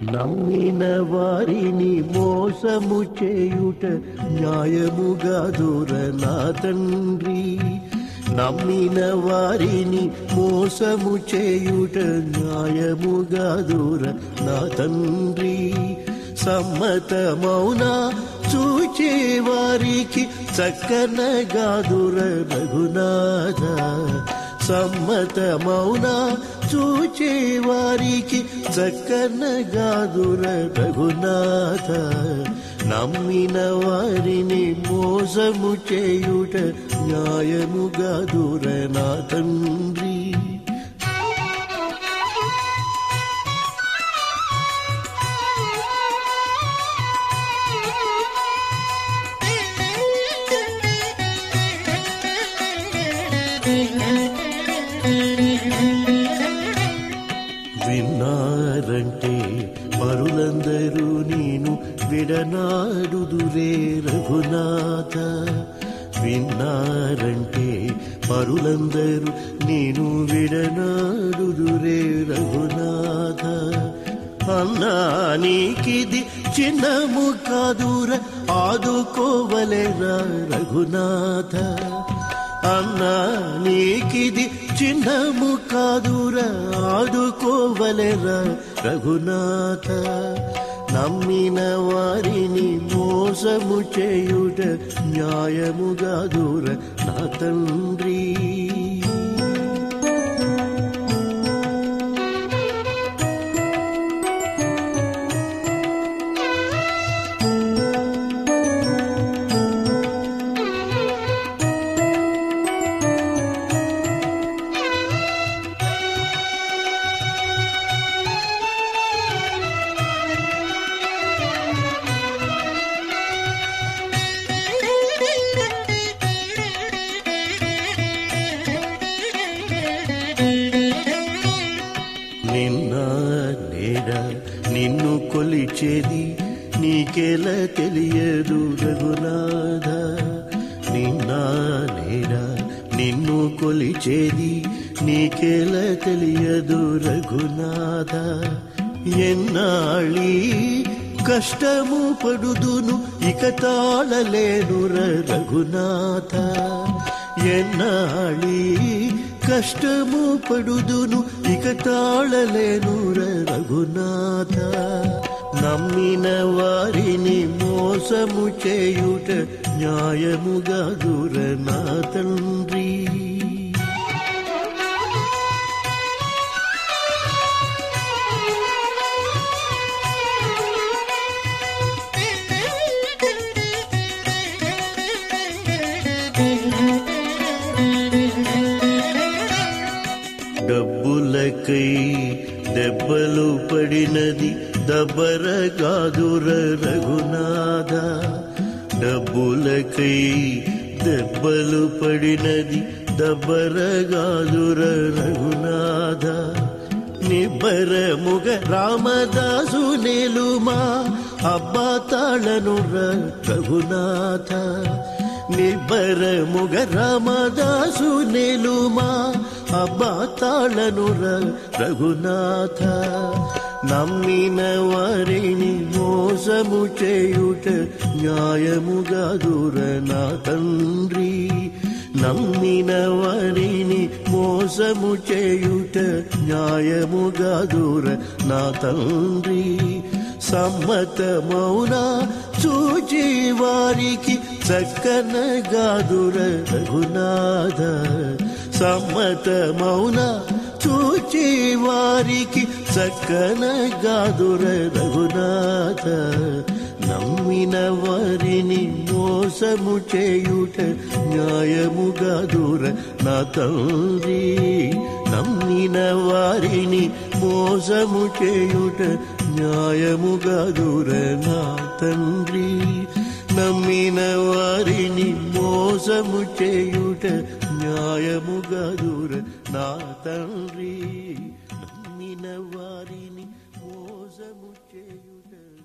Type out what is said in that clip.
నమ్మిన వారిని మోసము చేయుట న్యాయముగా దూర నా తండ్రి నమ్మిన వారిని మోసము చేయుట న్యాయముగా దూర నా తండ్రి సమ్మతమౌనా చూచే వారికి చక్కనగా దూర రఘునాథ సమ్మతమౌనా చూచే వారికి చక్కనగా దూర రఘునాథ నమ్మిన వారిని మోసము చేయుట న్యాయముగా దూర నా తండ్రి విన్నారంటే పరులందరూ నేను విడనాడుదురే రఘునాథ విన్నారంటే పరులందరూ నేను విడనాడుదురే రఘునాథ అన్నా నీకిది చిన్నము కాదుర ఆదుకోవలేరా రఘునాథ అన్నా నీకిది చిన్నము కాదురా ఆదుకోవలెరా రఘునాథ నమ్మిన వారిని మోసము చేయుట న్యాయముగా దూర నా తండ్రి నిన్న నేడ నిన్ను కొలిచేది నీకెలా తెలియదు రఘునాథ నిన్న నేడ నిన్ను కొలిచేది నీకెలా తెలియదు రఘునాథ ఎన్నాళ్ళీ కష్టము పడుదును ఇక తాళలేను రఘునాథ ఎన్నాళ్ళీ కష్టము పడుదును ఇక తాళలేను రఘునాథ నమ్మిన వారిని మోసము చేయుట న్యాయముగా దూర నా తండ్రి డబ్బులకై దెబ్బలు పడినది దబ్బరగాదుర రఘునాథ డబ్బులకై దెబ్బలు పడినది దబ్బరగాదుర రఘునాథ నిబ్బరముగ రామదాసు నేలుమా అబ్బా తాళను రఘునాథ నిబ్బరముగ రామదాసు నేలుమా అబ్బా తాళను రఘునాథ నమ్మిన వారిని మోసము చేయుట న్యాయముగా దూర నా తండ్రి నమ్మిన వారిని మోసము చేయుట న్యాయముగా దూర నా తండ్రి సమ్మతమౌనా చూచి వారికి చక్కనగా దుర రఘునాథ సమ్మతమౌనా చూచి వారికి చక్కనగా దుర రఘునాథ నమ్మిన వారిని మోసము చేయుట న్యాయముగా దూర నా తండ్రి నమ్మిన వారిని మోసము చేయుట న్యాయముగా దూర నా తండ్రి నమ్మిన వారిని మోసము చేయుట న్యాయముగా దూర నా తండ్రి నమ్మిన వారిని మోసము చేయుట